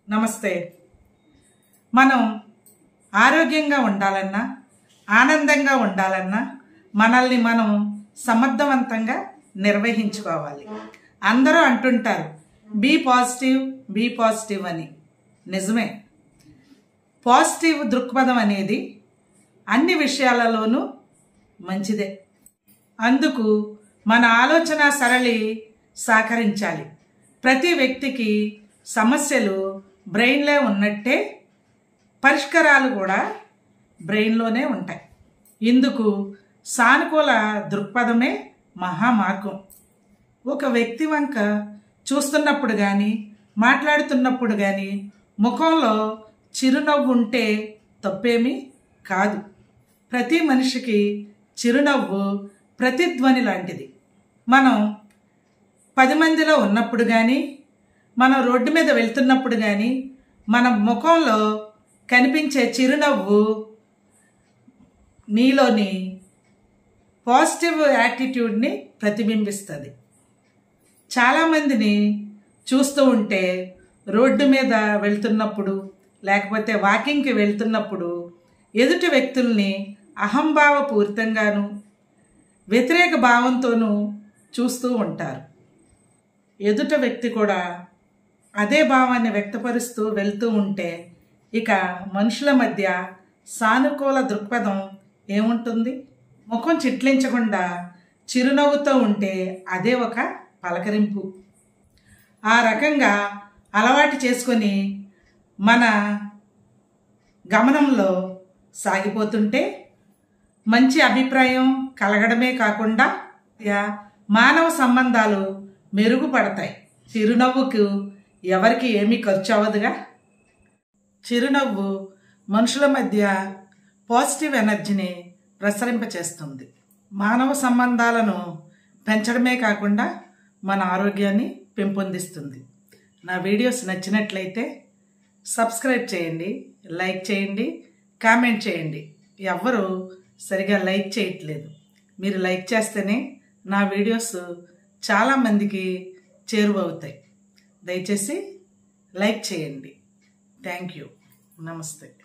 నమస్తే మనం ఆరోగ్యంగా ఉండాలన్నా ఆనందంగా ఉండాలన్నా మనల్ని మనం సమర్థవంతంగా నిర్వహించుకోవాలి అందరూ అంటుంటారు బీ పాజిటివ్ బీ పాజిటివ్ అని నిజమే పాజిటివ్ దృక్పథం అనేది అన్ని విషయాలలోనూ మంచిదే అందుకు మన ఆలోచన సరళి సహకరించాలి ప్రతి వ్యక్తికి సమస్యలు బ్రెయిన్లో ఉన్నట్టే పరిష్కారాలు కూడా బ్రెయిన్లోనే ఉంటాయి ఇందుకు సానుకూల దృక్పథమే మహామార్గం ఒక వ్యక్తి వంక చూస్తున్నప్పుడు కానీ మాట్లాడుతున్నప్పుడు కానీ ముఖంలో చిరునవ్వు ఉంటే తప్పేమీ కాదు ప్రతి మనిషికి చిరునవ్వు ప్రతిధ్వని లాంటిది మనం పది మందిలో ఉన్నప్పుడు కానీ మనం రోడ్డు మీద వెళ్తున్నప్పుడు కానీ మన ముఖంలో కనిపించే చిరునవ్వు నీలోని పాజిటివ్ యాటిట్యూడ్ని ప్రతిబింబిస్తుంది చాలామందిని చూస్తూ ఉంటే రోడ్డు మీద వెళ్తున్నప్పుడు లేకపోతే వాకింగ్కి వెళ్తున్నప్పుడు ఎదుటి వ్యక్తుల్ని అహంభావపూరితంగాను వ్యతిరేక భావంతోనూ చూస్తూ ఉంటారు ఎదుట వ్యక్తి కూడా అదే భావాన్ని వ్యక్తపరుస్తూ వెళ్తూ ఉంటే ఇక మనుషుల మధ్య సానుకూల దృక్పథం ఏముంటుంది ముఖం చిట్లించకుండా చిరునవ్వుతో ఉంటే అదే ఒక పలకరింపు ఆ రకంగా అలవాటు చేసుకొని మన గమనంలో సాగిపోతుంటే మంచి అభిప్రాయం కలగడమే కాకుండా యా- మానవ సంబంధాలు మెరుగుపడతాయి చిరునవ్వుకు ఎవరికి ఏమీ ఖర్చు అవ్వదుగా చిరునవ్వు మనుషుల మధ్య పాజిటివ్ ఎనర్జీని ప్రసరింపచేస్తుంది మానవ సంబంధాలను పెంచడమే కాకుండా మన ఆరోగ్యాన్ని పెంపొందిస్తుంది నా వీడియోస్ నచ్చినట్లయితే సబ్స్క్రైబ్ చేయండి లైక్ చేయండి కామెంట్ చేయండి ఎవ్వరూ సరిగా లైక్ చేయట్లేదు మీరు లైక్ చేస్తేనే నా వీడియోస్ చాలామందికి చేరువవుతాయి దయచేసి లైక్ చేయండి థ్యాంక్ యూ నమస్తే